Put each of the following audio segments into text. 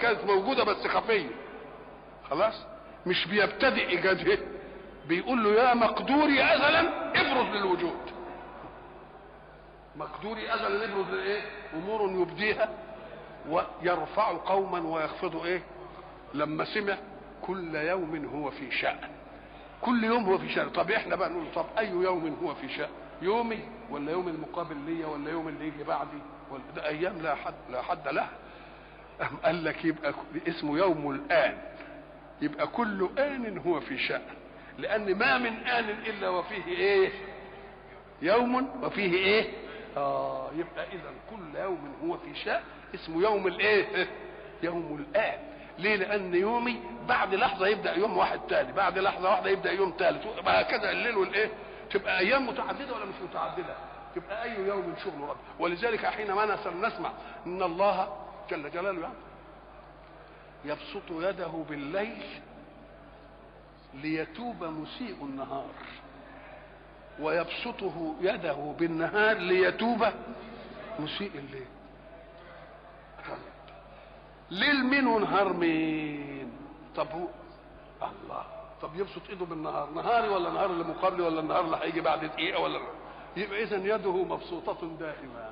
كانت موجوده بس خفيه خلاص مش بيبتدئ ايجادها بيقول له يا مقدوري ازلا ابرز للوجود مقدوري ازلا ابرز لايه امور يبديها ويرفع قوما ويخفض ايه لما سمع كل يوم هو في شأن كل يوم هو في شأن طب احنا بقى نقول طب اي يوم هو في شأن يومي ولا يوم المقابل ليا ولا يوم اللي يجي بعدي ولا ده ايام لا حد لا حد لها أم قال لك يبقى اسمه يوم الآن يبقى كل آن هو في شأن لأن ما من آن إلا وفيه إيه يوم وفيه إيه آه يبقى إذا كل يوم هو في شأن اسمه يوم الإيه يوم الآن ليه لأن يومي بعد لحظة يبدأ يوم واحد تاني بعد لحظة واحدة يبدأ يوم ثالث وهكذا الليل والإيه تبقى أيام متعددة ولا مش متعددة تبقى أي يوم شغل رب ولذلك حينما نسمع إن الله جل جلاله يعني يبسط يده بالليل ليتوب مسيء النهار ويبسطه يده بالنهار ليتوب مسيء الليل ليل مين ونهار مين طب هو الله طب يبسط ايده بالنهار نهاري ولا نهار اللي مقابلي ولا النهار اللي هيجي بعد دقيقه ولا يبقى اذا يده مبسوطه دائما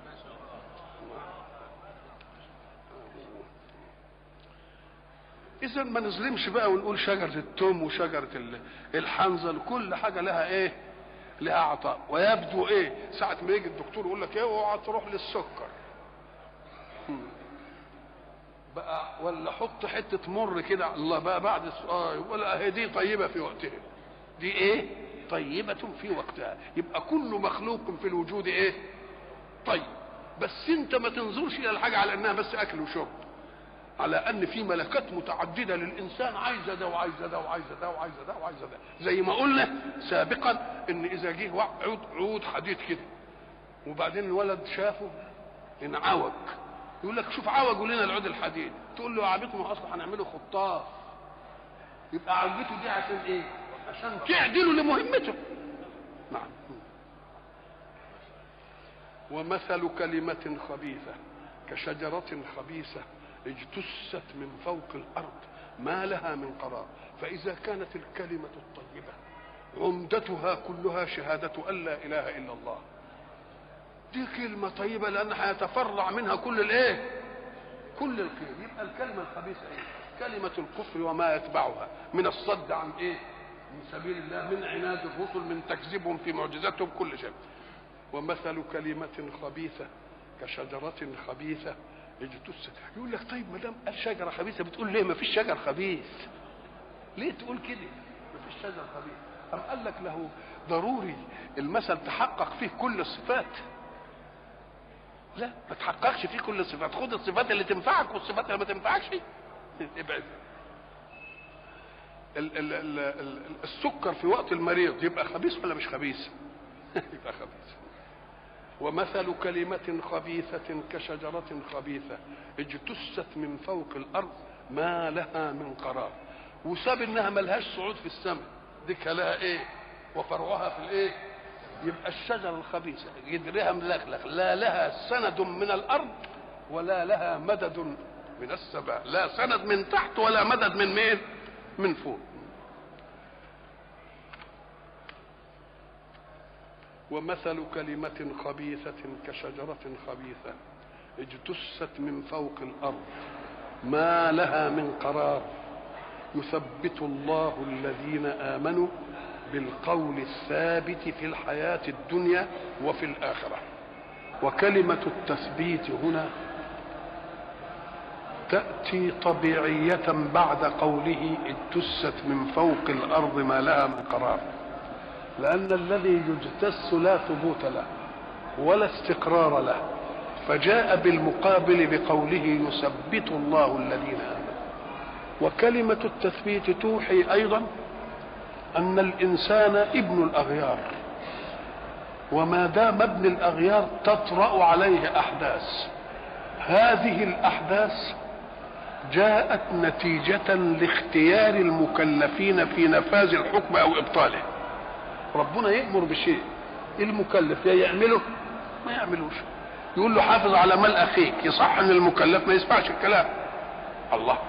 اذا ما نظلمش بقى ونقول شجره التوم وشجره الحنظل كل حاجه لها ايه لها عطاء ويبدو ايه ساعه ما يجي الدكتور يقول لك ايه اوعى تروح للسكر بقى ولا حط حته مر كده الله بقى بعد السؤال ولا هي دي طيبه في وقتها دي ايه طيبه في وقتها يبقى كل مخلوق في الوجود ايه طيب بس انت ما تنظرش الى الحاجه على انها بس اكل وشرب على ان في ملكات متعدده للانسان عايزه ده وعايزه ده وعايزه ده وعايزه ده وعايزه ده زي ما قلنا سابقا ان اذا جه عود عود حديد كده وبعدين الولد شافه انعوج يقول لك شوف عوجوا لنا العود الحديد تقول له عبيطهم اصلا هنعمله خطاف يبقى عوجته دي عشان ايه؟ عشان تعدله لمهمته نعم ومثل كلمة خبيثة كشجرة خبيثة اجتثت من فوق الارض ما لها من قرار فاذا كانت الكلمه الطيبه عمدتها كلها شهاده ان لا اله الا الله دي كلمه طيبه لان هيتفرع منها كل الايه كل الخير يبقى الكلمه الخبيثه ايه كلمه الكفر وما يتبعها من الصد عن ايه من سبيل الله من عناد الرسل من تكذيبهم في معجزاتهم كل شيء ومثل كلمه خبيثه كشجره خبيثه اجتثت يقول لك طيب ما دام قال شجره خبيثه بتقول ليه ما فيش شجر خبيث ليه تقول كده ما فيش شجر خبيث أم قال لك له ضروري المثل تحقق فيه كل الصفات لا ما تحققش فيه كل الصفات خد الصفات اللي تنفعك والصفات اللي ما تنفعكش ابعد ال ال ال ال السكر في وقت المريض يبقى خبيث ولا مش خبيث يبقى خبيث ومثل كلمة خبيثة كشجرة خبيثة اجتثت من فوق الأرض ما لها من قرار وساب انها ملهاش صعود في السماء دي لها ايه وفرعها في الايه يبقى الشجرة الخبيثة جدرها ملخلخ لا لها سند من الأرض ولا لها مدد من السماء لا سند من تحت ولا مدد من مين من فوق ومثل كلمة خبيثة كشجرة خبيثة اجتثت من فوق الأرض ما لها من قرار يثبت الله الذين آمنوا بالقول الثابت في الحياة الدنيا وفي الآخرة وكلمة التثبيت هنا تأتي طبيعية بعد قوله اجتثت من فوق الأرض ما لها من قرار لأن الذي يجتث لا ثبوت له ولا استقرار له فجاء بالمقابل بقوله يثبت الله الذين آمنوا وكلمة التثبيت توحي أيضا أن الإنسان ابن الأغيار وما دام ابن الأغيار تطرأ عليه أحداث هذه الأحداث جاءت نتيجة لاختيار المكلفين في نفاذ الحكم أو إبطاله ربنا يأمر بشيء المكلف يا يعمله ما يعملوش يقول له حافظ على مال اخيك يصح ان المكلف ما يسمعش الكلام الله